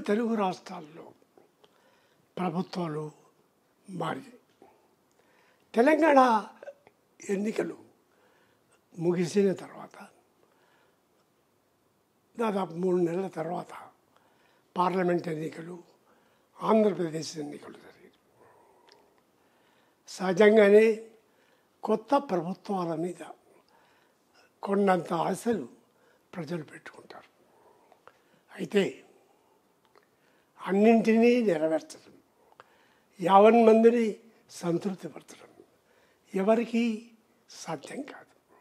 తెలుగు రాష్ట్రాల్లో ప్రభుత్వాలు మారినాయి తెలంగాణ ఎన్నికలు ముగిసిన తర్వాత దాదాపు మూడు నెలల తర్వాత పార్లమెంట్ ఎన్నికలు ఆంధ్రప్రదేశ్ ఎన్నికలు జరిగాయి సహజంగానే కొత్త ప్రభుత్వాల మీద కొన్నంత ఆశలు ప్రజలు పెట్టుకుంటారు అయితే అన్నింటినీ నెరవేర్చడం యావన్ మందిని సంతృప్తిపరచడం ఎవరికీ సాధ్యం కాదు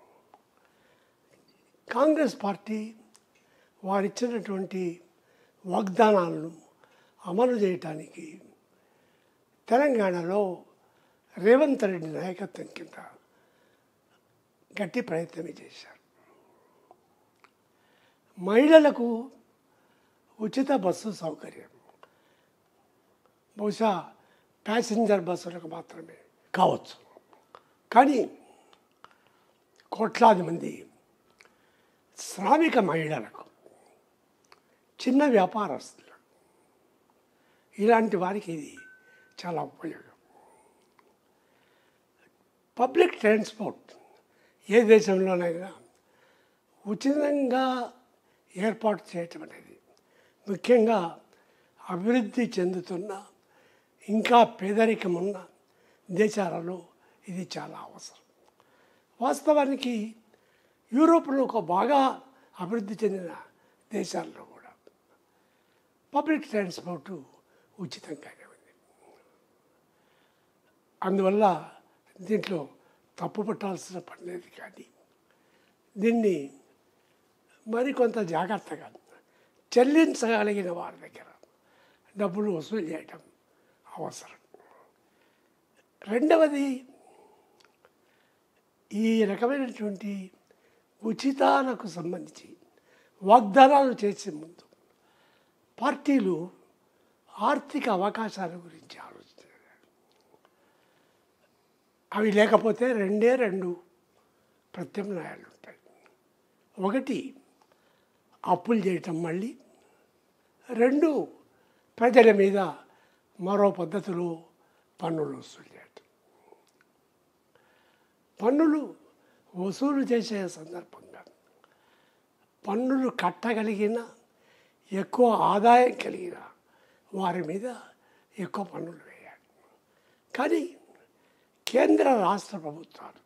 కాంగ్రెస్ పార్టీ వారిచ్చినటువంటి వాగ్దానాలను అమలు చేయటానికి తెలంగాణలో రేవంత్ రెడ్డి నాయకత్వం కింద గట్టి ప్రయత్నమే చేశారు మహిళలకు ఉచిత బస్సు సౌకర్యం బహుశా ప్యాసింజర్ బస్సులకు మాత్రమే కావచ్చు కానీ కోట్లాది మంది శ్రామిక మహిళలకు చిన్న వ్యాపారస్తులకు ఇలాంటి వారికి ఇది చాలా ఉపయోగం పబ్లిక్ ట్రాన్స్పోర్ట్ ఏ దేశంలోనైనా ఉచితంగా ఏర్పాటు చేయటం అనేది ముఖ్యంగా అభివృద్ధి చెందుతున్న ఇంకా పేదరికం ఉన్న దేశాలలో ఇది చాలా అవసరం వాస్తవానికి యూరోప్లో ఒక బాగా అభివృద్ధి చెందిన దేశాల్లో కూడా పబ్లిక్ ట్రాన్స్పోర్టు ఉచితంగానే ఉంది అందువల్ల దీంట్లో తప్పు పట్టాల్సిన పని లేదు కానీ దీన్ని మరికొంత జాగ్రత్తగా చెల్లించగలిగిన వారి దగ్గర డబ్బులు వసూలు చేయటం అవసరం రెండవది ఈ రకమైనటువంటి ఉచితాలకు సంబంధించి వాగ్దానాలు చేసే ముందు పార్టీలు ఆర్థిక అవకాశాల గురించి ఆలోచించారు అవి లేకపోతే రెండే రెండు ప్రత్యామ్నాయాలు ఉంటాయి ఒకటి అప్పులు చేయటం మళ్ళీ రెండు ప్రజల మీద మరో పద్ధతిలో పన్నులు వసూలు చేయటం పన్నులు వసూలు చేసే సందర్భంగా పన్నులు కట్టగలిగిన ఎక్కువ ఆదాయం కలిగిన వారి మీద ఎక్కువ పన్నులు వేయాలి కానీ కేంద్ర రాష్ట్ర ప్రభుత్వాలు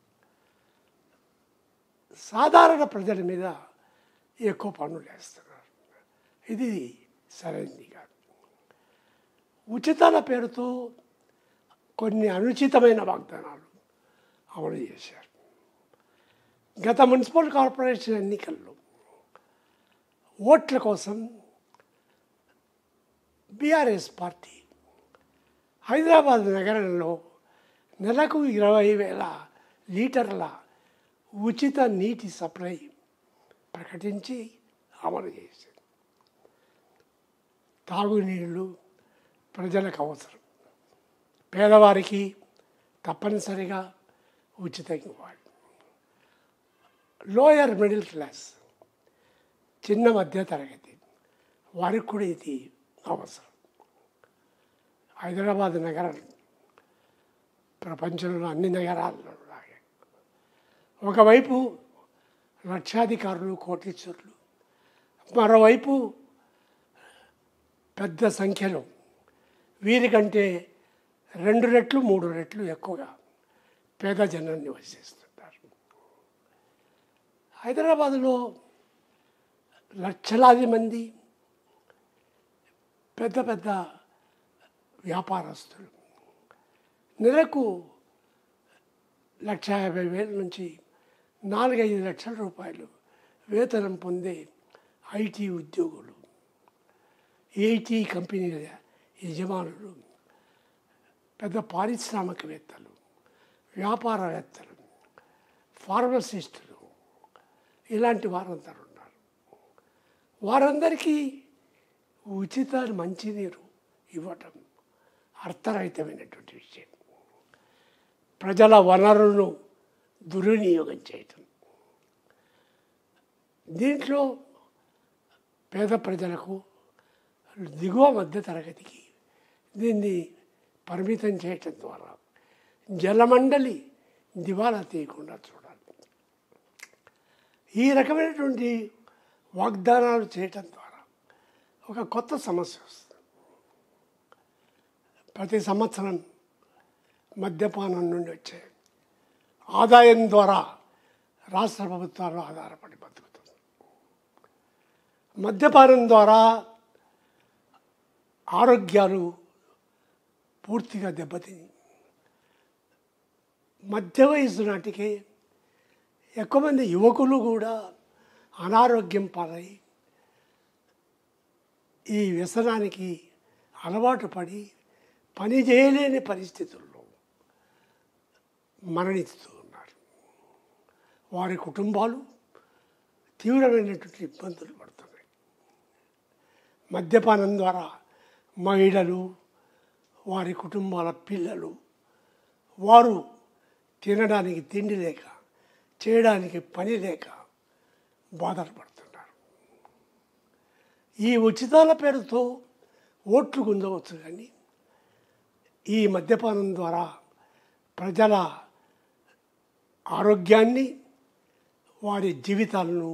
సాధారణ ప్రజల మీద ఎక్కువ పన్నులు వేస్తున్నారు ఇది సరైనది కాదు ఉచితాల పేరుతో కొన్ని అనుచితమైన వాగ్దానాలు అమలు చేశారు గత మున్సిపల్ కార్పొరేషన్ ఎన్నికల్లో ఓట్ల కోసం బీఆర్ఎస్ పార్టీ హైదరాబాద్ నగరంలో నెలకు ఇరవై వేల లీటర్ల ఉచిత నీటి సప్లై ప్రకటించి అమలు చేసింది తాగునీళ్ళు ప్రజలకు అవసరం పేదవారికి తప్పనిసరిగా ఉచితంగా ఇవ్వాలి లోయర్ మిడిల్ క్లాస్ చిన్న మధ్య తరగతి వారికి కూడా ఇది అవసరం హైదరాబాద్ నగరం ప్రపంచంలో అన్ని నగరాల్లో లాగే ఒకవైపు లక్షాధికారులు కోటీశ్వరులు మరోవైపు పెద్ద సంఖ్యలో వీరికంటే రెండు రెట్లు మూడు రెట్లు ఎక్కువగా పేద జనాన్ని నివసిస్తుంటారు హైదరాబాదులో లక్షలాది మంది పెద్ద పెద్ద వ్యాపారస్తులు నెలకు లక్ష యాభై వేల నుంచి నాలుగైదు లక్షల రూపాయలు వేతనం పొందే ఐటీ ఉద్యోగులు ఐటీ కంపెనీల యజమానులు పెద్ద పారిశ్రామికవేత్తలు వ్యాపారవేత్తలు ఫార్మసిస్టులు ఇలాంటి వారందరూ ఉన్నారు వారందరికీ ఉచిత మంచినీరు ఇవ్వటం అర్థరహితమైనటువంటి విషయం ప్రజల వనరులను దుర్వినియోగం చేయటం దీంట్లో పేద ప్రజలకు దిగువ మధ్య తరగతికి దీన్ని పరిమితం చేయటం ద్వారా జలమండలి దివాలా తీయకుండా చూడాలి ఈ రకమైనటువంటి వాగ్దానాలు చేయటం ద్వారా ఒక కొత్త సమస్య వస్తుంది ప్రతి సంవత్సరం మద్యపానం నుండి వచ్చే ఆదాయం ద్వారా రాష్ట్ర ప్రభుత్వాలు ఆధారపడి బతుకుతుంది మద్యపానం ద్వారా ఆరోగ్యాలు పూర్తిగా దెబ్బతిని మధ్య వయసు నాటికి ఎక్కువ మంది యువకులు కూడా అనారోగ్యం పాలై ఈ వ్యసనానికి అలవాటు పడి పని చేయలేని పరిస్థితుల్లో మరణిస్తూ ఉన్నారు వారి కుటుంబాలు తీవ్రమైనటువంటి ఇబ్బందులు పడుతున్నాయి మద్యపానం ద్వారా మహిళలు వారి కుటుంబాల పిల్లలు వారు తినడానికి తిండి లేక చేయడానికి పని లేక బాధలు పడుతున్నారు ఈ ఉచితాల పేరుతో ఓట్లు గుంజవచ్చు కానీ ఈ మద్యపానం ద్వారా ప్రజల ఆరోగ్యాన్ని వారి జీవితాలను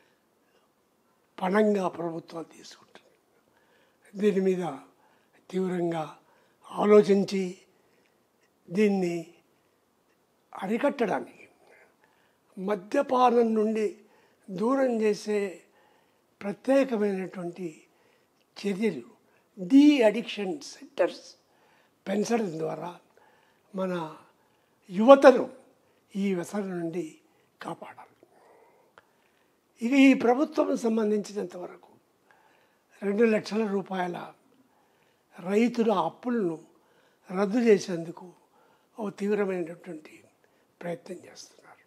పణంగా ప్రభుత్వాలు తీసుకుంటుంది దీని మీద తీవ్రంగా ఆలోచించి దీన్ని అరికట్టడానికి మద్యపానం నుండి దూరం చేసే ప్రత్యేకమైనటువంటి చర్యలు డీ అడిక్షన్ సెంటర్స్ పెంచడం ద్వారా మన యువతను ఈ వ్యసనం నుండి కాపాడాలి ఇక ఈ ప్రభుత్వం సంబంధించినంత వరకు రెండు లక్షల రూపాయల రైతుల అప్పులను రద్దు చేసేందుకు ఓ తీవ్రమైనటువంటి ప్రయత్నం చేస్తున్నారు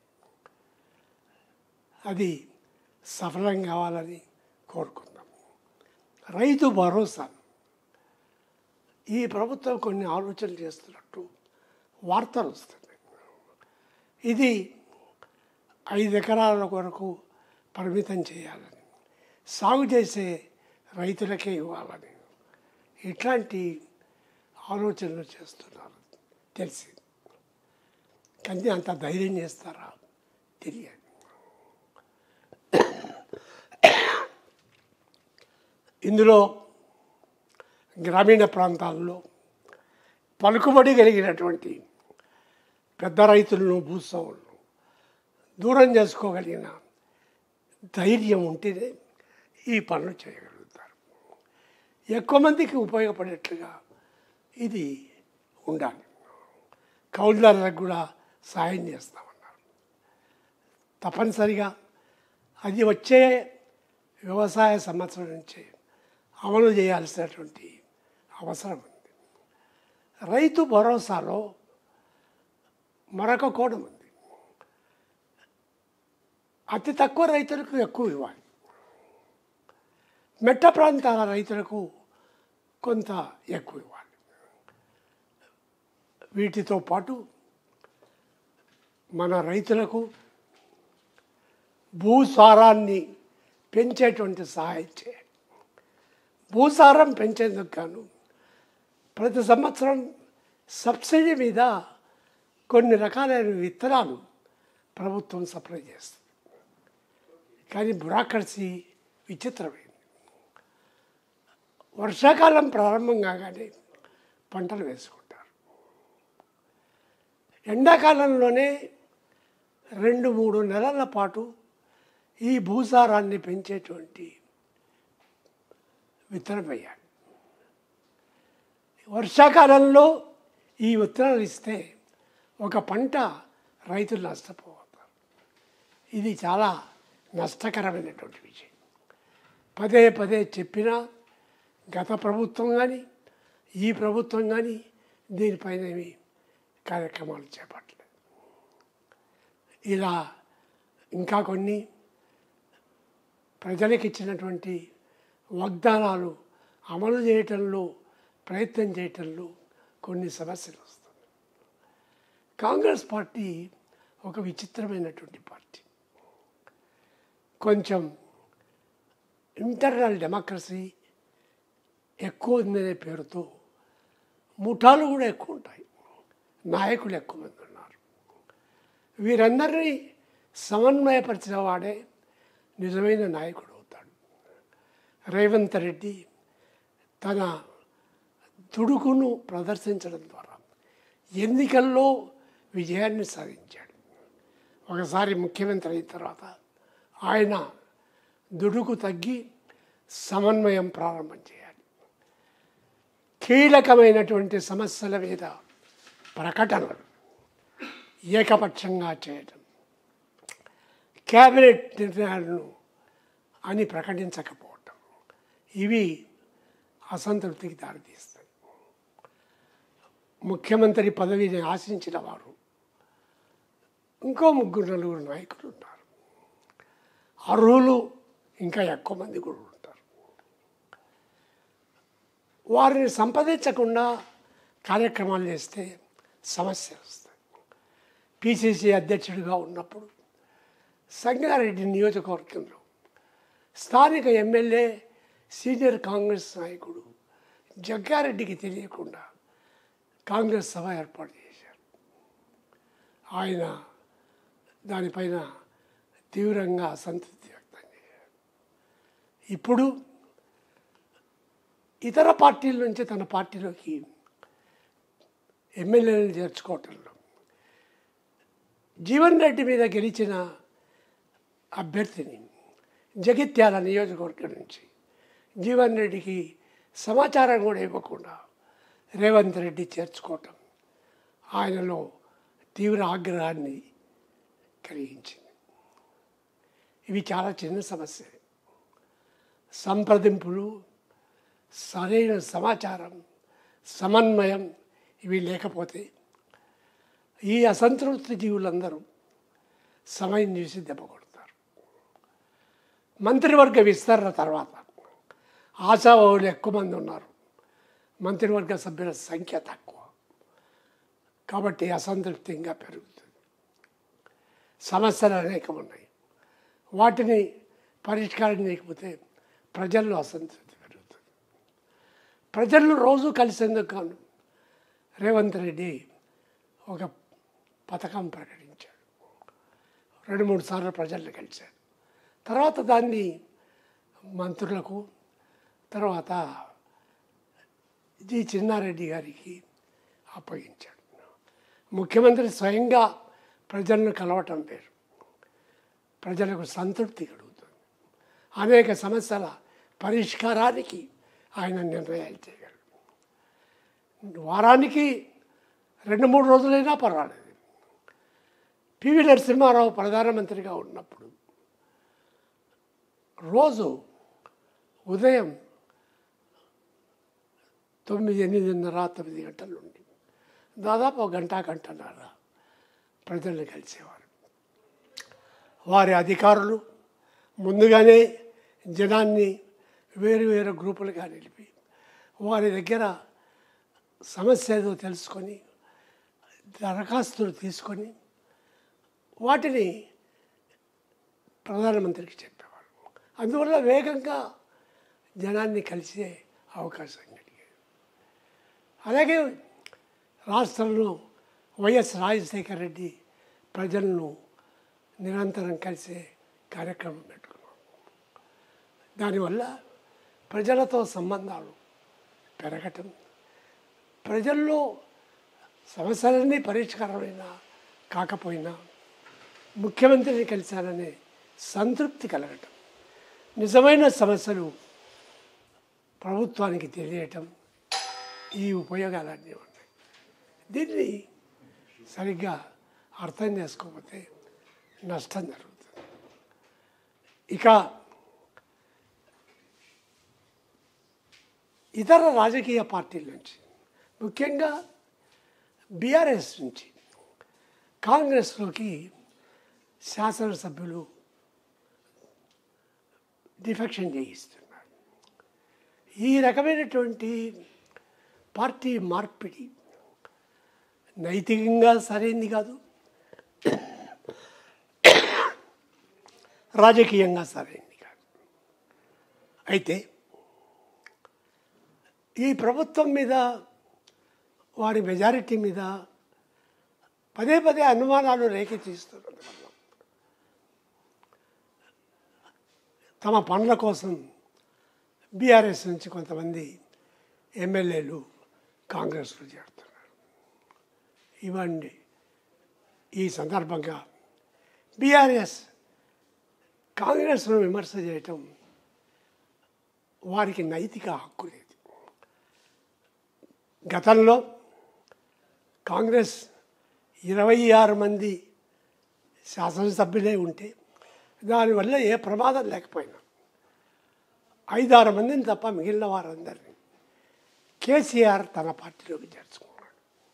అది సఫలం కావాలని కోరుకుందాం రైతు భరోసా ఈ ప్రభుత్వం కొన్ని ఆలోచనలు చేస్తున్నట్టు వార్తలు వస్తున్నాయి ఇది ఐదు ఎకరాల వరకు పరిమితం చేయాలని సాగు చేసే రైతులకే ఇవ్వాలని ఇట్లాంటి ఆలోచనలు చేస్తున్నారు తెలిసి కానీ అంత ధైర్యం చేస్తారా తెలియదు ఇందులో గ్రామీణ ప్రాంతాల్లో పలుకుబడి కలిగినటువంటి పెద్ద రైతులను భూస్వాములను దూరం చేసుకోగలిగిన ధైర్యం ఉంటేనే ఈ పనులు చేయగలుగుతారు ఎక్కువ మందికి ఉపయోగపడేట్లుగా ఇది ఉండాలి కౌలుదారులకు కూడా సాయం చేస్తామన్నారు తప్పనిసరిగా అది వచ్చే వ్యవసాయ సంవత్సరం నుంచి అమలు చేయాల్సినటువంటి అవసరం ఉంది రైతు భరోసాలో మరొక కోణం ఉంది అతి తక్కువ రైతులకు ఎక్కువ ఇవ్వాలి మెట్ట ప్రాంతాల రైతులకు కొంత ఎక్కువ ఇవ్వాలి వీటితో పాటు మన రైతులకు భూసారాన్ని పెంచేటువంటి సహాయం చేయాలి భూసారం పెంచేందుకు గాను ప్రతి సంవత్సరం సబ్సిడీ మీద కొన్ని రకాలైన విత్తనాలు ప్రభుత్వం సప్లై చేస్తుంది కానీ బ్యూరాక్రసీ విచిత్రమైంది వర్షాకాలం ప్రారంభం కాగానే పంటలు వేసుకుంటారు ఎండాకాలంలోనే రెండు మూడు నెలల పాటు ఈ భూసారాన్ని పెంచేటువంటి విత్తనం వేయాలి వర్షాకాలంలో ఈ విత్తనాలు ఇస్తే ఒక పంట రైతులు నష్టపోతారు ఇది చాలా నష్టకరమైనటువంటి విషయం పదే పదే చెప్పినా గత ప్రభుత్వం కానీ ఈ ప్రభుత్వం కానీ దీనిపైన ఏమి కార్యక్రమాలు చేపట్టలేదు ఇలా ఇంకా కొన్ని ప్రజలకు ఇచ్చినటువంటి వాగ్దానాలు అమలు చేయటంలో ప్రయత్నం చేయటంలో కొన్ని సమస్యలు వస్తాయి కాంగ్రెస్ పార్టీ ఒక విచిత్రమైనటువంటి పార్టీ కొంచెం ఇంటర్నల్ డెమోక్రసీ ఎక్కువ ఉందనే పేరుతో ముఠాలు కూడా ఎక్కువ ఉంటాయి నాయకులు ఎక్కువ మంది ఉన్నారు వీరందరినీ సమన్వయపరిచిన వాడే నిజమైన నాయకుడు అవుతాడు రేవంత్ రెడ్డి తన దుడుకును ప్రదర్శించడం ద్వారా ఎన్నికల్లో విజయాన్ని సాధించాడు ఒకసారి ముఖ్యమంత్రి అయిన తర్వాత ఆయన దుడుకు తగ్గి సమన్వయం ప్రారంభం చేయాలి కీలకమైనటువంటి సమస్యల మీద ప్రకటనలు ఏకపక్షంగా చేయటం క్యాబినెట్ నిర్ణయాలను అని ప్రకటించకపోవటం ఇవి అసంతృప్తికి దారితీస్తాయి ముఖ్యమంత్రి పదవిని ఆశించిన వారు ఇంకో ముగ్గురు నలుగురు నాయకులు ఉన్నారు అర్హులు ఇంకా ఎక్కువ మంది కూడా ఉంటారు వారిని సంపాదించకుండా కార్యక్రమాలు చేస్తే సమస్య వస్తాయి పిసిసి అధ్యక్షుడిగా ఉన్నప్పుడు సంగారెడ్డి నియోజకవర్గంలో స్థానిక ఎమ్మెల్యే సీనియర్ కాంగ్రెస్ నాయకుడు జగ్గారెడ్డికి తెలియకుండా కాంగ్రెస్ సభ ఏర్పాటు చేశారు ఆయన దానిపైన తీవ్రంగా అసంతృప్తి వ్యక్తం చేశారు ఇప్పుడు ఇతర పార్టీల నుంచి తన పార్టీలోకి ఎమ్మెల్యేలను చేర్చుకోవటంలో జీవన్ రెడ్డి మీద గెలిచిన అభ్యర్థిని జగిత్యాల నియోజకవర్గం నుంచి జీవన్ రెడ్డికి సమాచారం కూడా ఇవ్వకుండా రేవంత్ రెడ్డి చేర్చుకోవటం ఆయనలో తీవ్ర ఆగ్రహాన్ని కలిగించింది ఇవి చాలా చిన్న సమస్య సంప్రదింపులు సరైన సమాచారం సమన్వయం ఇవి లేకపోతే ఈ అసంతృప్తి జీవులందరూ సమయం చూసి దెబ్బ కొడతారు మంత్రివర్గ విస్తరణ తర్వాత ఆశావాహులు ఎక్కువ మంది ఉన్నారు మంత్రివర్గ సభ్యుల సంఖ్య తక్కువ కాబట్టి అసంతృప్తి ఇంకా పెరుగుతుంది సమస్యలు అనేకం ఉన్నాయి వాటిని పరిష్కారం చేయకపోతే ప్రజల్లో అసంతృప్తి పెరుగుతుంది ప్రజలను రోజు కలిసేందుకు కాను రేవంత్ రెడ్డి ఒక పథకం ప్రకటించాడు రెండు మూడు సార్లు ప్రజల్ని కలిశాడు తర్వాత దాన్ని మంత్రులకు తర్వాత జి చిన్నారెడ్డి గారికి అప్పగించాడు ముఖ్యమంత్రి స్వయంగా ప్రజలను కలవటం పేరు ప్రజలకు సంతృప్తి కలుగుతుంది అనేక సమస్యల పరిష్కారానికి ఆయన నిర్ణయాలు చేయగలరు వారానికి రెండు మూడు రోజులైనా పర్వాలేదు పివి నరసింహారావు ప్రధానమంత్రిగా ఉన్నప్పుడు రోజు ఉదయం తొమ్మిది ఎనిమిదిన్నర తొమ్మిది గంటల నుండి దాదాపు ఒక గంట గంటన్నర ప్రజల్ని కలిసేవారు వారి అధికారులు ముందుగానే జనాన్ని వేరు వేరు గ్రూపులుగా నిలిపి వారి దగ్గర సమస్య ఏదో తెలుసుకొని దరఖాస్తులు తీసుకొని వాటిని ప్రధానమంత్రికి చెప్పేవారు అందువల్ల వేగంగా జనాన్ని కలిసే అవకాశం కలిగేది అలాగే రాష్ట్రంలో వైఎస్ రాజశేఖర రెడ్డి ప్రజలను నిరంతరం కలిసే కార్యక్రమం పెట్టుకున్నాం దానివల్ల ప్రజలతో సంబంధాలు పెరగటం ప్రజల్లో సమస్యలన్నీ పరిష్కారమైనా కాకపోయినా ముఖ్యమంత్రిని కలిశాననే సంతృప్తి కలగటం నిజమైన సమస్యలు ప్రభుత్వానికి తెలియటం ఈ ఉపయోగాలన్నీ ఉన్నాయి దీన్ని సరిగ్గా అర్థం చేసుకోకపోతే నష్టం జరుగుతుంది ఇక ఇతర రాజకీయ పార్టీల నుంచి ముఖ్యంగా బీఆర్ఎస్ నుంచి కాంగ్రెస్లోకి శాసనసభ్యులు డిఫెక్షన్ చేయిస్తున్నారు ఈ రకమైనటువంటి పార్టీ మార్పిడి నైతికంగా సరైంది కాదు రాజకీయంగా సరైంది కాదు అయితే ఈ ప్రభుత్వం మీద వారి మెజారిటీ మీద పదే పదే అనుమానాలు రేకెత్తిస్తున్నందువల్ల తమ పనుల కోసం బీఆర్ఎస్ నుంచి కొంతమంది ఎమ్మెల్యేలు కాంగ్రెస్లో చేరుతున్నారు ఇవ్వండి ఈ సందర్భంగా బీఆర్ఎస్ కాంగ్రెస్ను విమర్శ చేయటం వారికి నైతిక హక్కు లేదు గతంలో కాంగ్రెస్ ఇరవై ఆరు మంది శాసనసభ్యులే ఉంటే దానివల్ల ఏ ప్రమాదం లేకపోయినా ఐదారు మందిని తప్ప మిగిలిన వారందరినీ కేసీఆర్ తన పార్టీలోకి చేర్చుకున్నాడు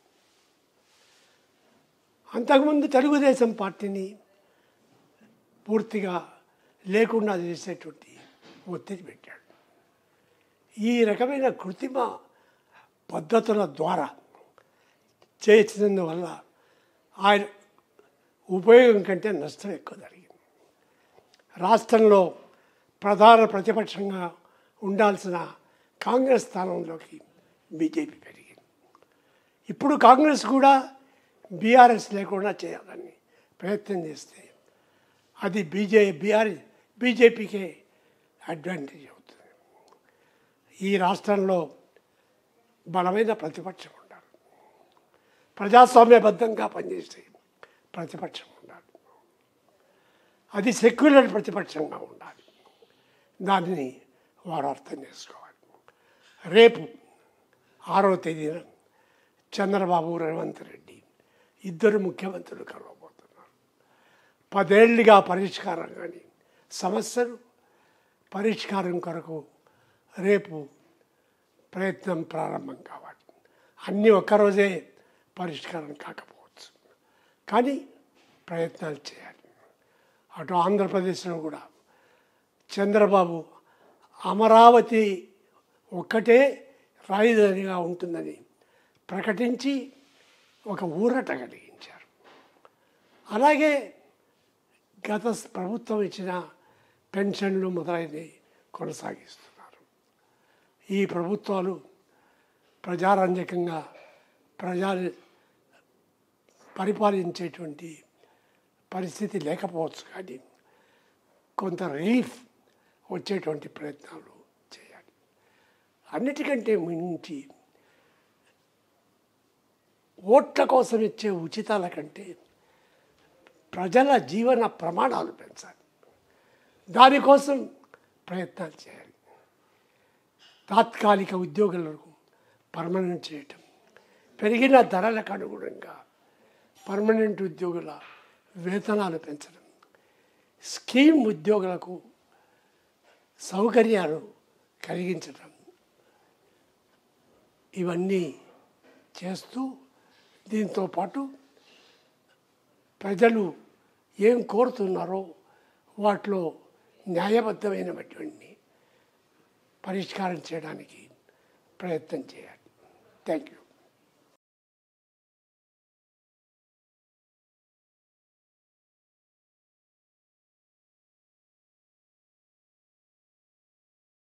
అంతకుముందు తెలుగుదేశం పార్టీని పూర్తిగా లేకుండా చేసేటువంటి ఒత్తిడి పెట్టాడు ఈ రకమైన కృత్రిమ పద్ధతుల ద్వారా చేసినందువల్ల ఆయన ఉపయోగం కంటే నష్టం ఎక్కువ జరిగింది రాష్ట్రంలో ప్రధాన ప్రతిపక్షంగా ఉండాల్సిన కాంగ్రెస్ స్థానంలోకి బీజేపీ పెరిగింది ఇప్పుడు కాంగ్రెస్ కూడా బీఆర్ఎస్ లేకుండా చేయాలని ప్రయత్నం చేస్తే అది బీజే బీఆర్ బీజేపీకే అడ్వాంటేజ్ అవుతుంది ఈ రాష్ట్రంలో బలమైన ప్రతిపక్షం ఉండాలి ప్రజాస్వామ్యబద్ధంగా పనిచేసే ప్రతిపక్షం ఉండాలి అది సెక్యులర్ ప్రతిపక్షంగా ఉండాలి దానిని వారు అర్థం చేసుకోవాలి రేపు ఆరో తేదీన చంద్రబాబు రేవంత్ రెడ్డి ఇద్దరు ముఖ్యమంత్రులు కలవబోతున్నారు పదేళ్లుగా పరిష్కారం కానీ సమస్యలు పరిష్కారం కొరకు రేపు ప్రయత్నం ప్రారంభం కావాలి అన్నీ ఒక్కరోజే పరిష్కారం కాకపోవచ్చు కానీ ప్రయత్నాలు చేయాలి అటు ఆంధ్రప్రదేశ్లో కూడా చంద్రబాబు అమరావతి ఒక్కటే రాజధానిగా ఉంటుందని ప్రకటించి ఒక ఊరట కలిగించారు అలాగే గత ప్రభుత్వం ఇచ్చిన పెన్షన్లు మొదలైనవి కొనసాగిస్తున్నారు ఈ ప్రభుత్వాలు ప్రజారంజకంగా ప్రజలు పరిపాలించేటువంటి పరిస్థితి లేకపోవచ్చు కానీ కొంత రిలీఫ్ వచ్చేటువంటి ప్రయత్నాలు చేయాలి అన్నిటికంటే మించి ఓట్ల కోసం ఇచ్చే ఉచితాల కంటే ప్రజల జీవన ప్రమాణాలు పెంచాలి దానికోసం ప్రయత్నాలు చేయాలి తాత్కాలిక ఉద్యోగులకు పర్మనెంట్ చేయటం పెరిగిన ధరలకు అనుగుణంగా పర్మనెంట్ ఉద్యోగుల వేతనాలు పెంచడం స్కీమ్ ఉద్యోగులకు సౌకర్యాలు కలిగించడం ఇవన్నీ చేస్తూ దీంతో పాటు ప్రజలు ఏం కోరుతున్నారో వాటిలో న్యాయబద్ధమైనటువంటి పరిష్కారం చేయడానికి ప్రయత్నం చేయాలి థ్యాంక్ యూ